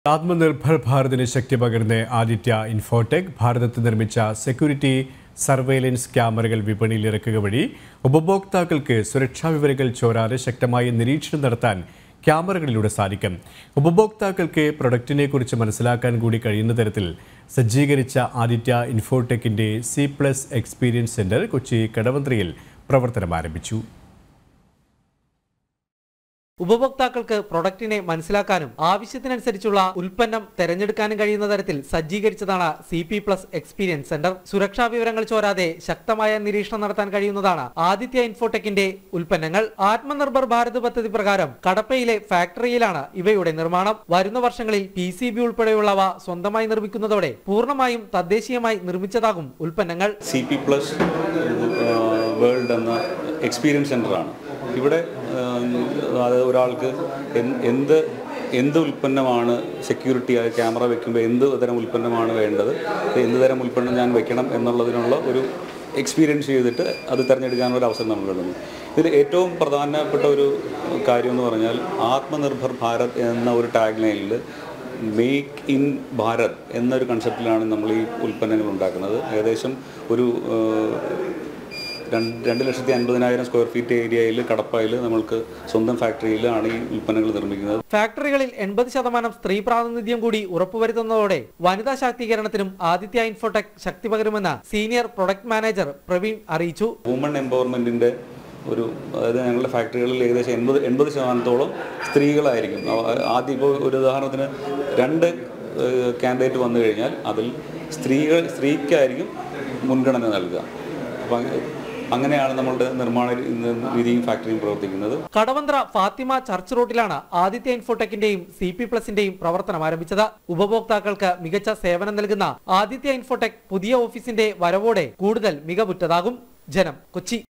ആത്മനിർഭർ ഭാരതിന് ശക്തി പകർന്ന് ആദിത്യ ഇൻഫോടെക് ഭാരതത്ത് നിർമ്മിച്ച security surveillance ക്യാമറകൾ വിപണിയിൽ ഇറക്കുക വഴി ഉപഭോക്താക്കൾക്ക് സുരക്ഷാ വിവരങ്ങൾ ചോരാതെ ശക്തമായ നിരീക്ഷണം നടത്താൻ ക്യാമറകളിലൂടെ സാധിക്കും ഉപഭോക്താക്കൾക്ക് പ്രൊഡക്റ്റിനെ കുറിച്ച് മനസ്സിലാക്കാൻ കൂടി കഴിയുന്ന തരത്തിൽ സജ്ജീകരിച്ച ആദിത്യ ഇൻഫോടെക്കിന്റെ C plus experience centre Kochi കടവന്ത്രയിൽ പ്രവർത്തനം ആരംഭിച്ചു ഉപഭോക്താക്കൾക്ക് പ്രൊഡക്റ്റിനെ മനസ്സിലാക്കാനും ആവശ്യത്തിനനുസരിച്ചുള്ള ഉൽപ്പന്നം തെരഞ്ഞെടുക്കാനും കഴിയുന്ന തരത്തിൽ സജ്ജീകരിച്ചതാണ് C P plus experience centre സുരക്ഷാ വിവരങ്ങൾ ചോരാതെ ശക്തമായ നിരീക്ഷണം നടത്താൻ കഴിയുന്നതാണ് ആദിത്യ ഇൻഫോടെക്കിന്റെ ഉൽപ്പന്നങ്ങൾ ആത്മനിർഭർ ഭാരത് പദ്ധതി പ്രകാരം കടപ്പയിലെ ഫാക്ടറിയിലാണ് ഇവയുടെ നിർമ്മാണം വരുന്ന വർഷങ്ങളിൽ പി സി ബി ഉൾപ്പെടെയുള്ളവ സ്വന്തമായി നിർമ്മിക്കുന്നതോടെ പൂർണ്ണമായും തദ്ദേശീയമായി നിർമ്മിച്ചതാകും ഉൽപ്പന്നങ്ങൾ സി പി പ്ലസ് വേൾഡ് എന്ന എക്സ്പീരിയൻസ് സെൻ്ററാണ് ഇവിടെ ആ, അത് ഒരാൾക്ക് എൻ- എന്ത് എന്ത് ഉൽപ്പന്നമാണ് സെക്യൂരിറ്റി ക്യാമറ വെക്കുമ്പോൾ എന്ത് തരം ഉൽപ്പന്നമാണ് വേണ്ടത് എന്ത് തരം ഉൽപ്പന്നം ഞാൻ വെക്കണം എന്നുള്ളതിനുള്ള ഒരു എക്സ്പീരിയൻസ് ചെയ്തിട്ട് അത് തിരഞ്ഞെടുക്കാനുള്ള ഒരു അവസരം നമ്മൾ കിട്ടുന്നു ഇതിൽ ഏറ്റവും പ്രധാനപ്പെട്ട ഒരു കാര്യം എന്ന് പറഞ്ഞാൽ ആത്മനിർഭർ ഭാരത് എന്ന ഒരു ടാഗ് ലൈനിൽ മേക്ക് ഇൻ ഭാരത് എന്നൊരു കൺസെപ്റ്റിലാണ് നമ്മൾ ഈ ഉൽപ്പന്നങ്ങൾ ഉണ്ടാക്കുന്നത് ഏകദേശം ഒരു ആ, രണ്ട് രണ്ട് ലക്ഷത്തി അൻപതിനായിരം സ്ക്വയർ ഫീറ്റ് ഏരിയയിൽ കടപ്പായിൽ നമ്മൾക്ക് സ്വന്തം ഫാക്ടറിയിലാണ് ഈ ഉൽപ്പന്നങ്ങൾ നിർമ്മിക്കുന്നത് ഫാക്ടറികളിൽ എൺപത് ശതമാനം സ്ത്രീ പ്രാതിനിധ്യം കൂടി ഉറപ്പുവരുത്തുന്നതോടെ വനിതാ ശാക്തീകരണത്തിനും ആദിത്യ ഇൻഫോടെക് ശക്തി പകരുമെന്ന് സീനിയർ പ്രൊഡക്ട് മാനേജർ പ്രവീൺ അറിയിച്ചു വുമൺ എംപവർമെൻറ്റിൻ്റെ ഒരു അതായത് ഞങ്ങളുടെ ഫാക്ടറികളിൽ ഏകദേശം എൺപത് എൺപത് ശതമാനത്തോളം സ്ത്രീകളായിരിക്കും അവ- ആദ്യം ഇപ്പോൾ ഒരു ഉദാഹരണത്തിന് രണ്ട് കാൻഡിഡേറ്റ് വന്നു കഴിഞ്ഞാൽ അതിൽ സ്ത്രീകൾ സ്ത്രീക്കായിരിക്കും മുൻഗണന നൽകുക അപ്പം അങ്ങ- അങ്ങനെയാണ് നമ്മളുടെ നിർമ്മാണ രീ- രീതിയും ഫാക്ടറിയും പ്രവർത്തിക്കുന്നത് കടവന്ത്ര ഫാത്തിമ ചർച്ച് റോഡിലാണ് ആദിത്യ ഇൻഫോടെക്കിന്റെയും സി പി പ്ലസിന്റെയും പ്രവർത്തനം ആരംഭിച്ചത് ഉപഭോക്താക്കൾക്ക് മികച്ച സേവനം നൽകുന്ന ആദിത്യ ഇൻഫോടെക് പുതിയ ഓഫീസിന്റെ വരവോടെ കൂടുതൽ മികവുറ്റതാകും ജനം കൊച്ചി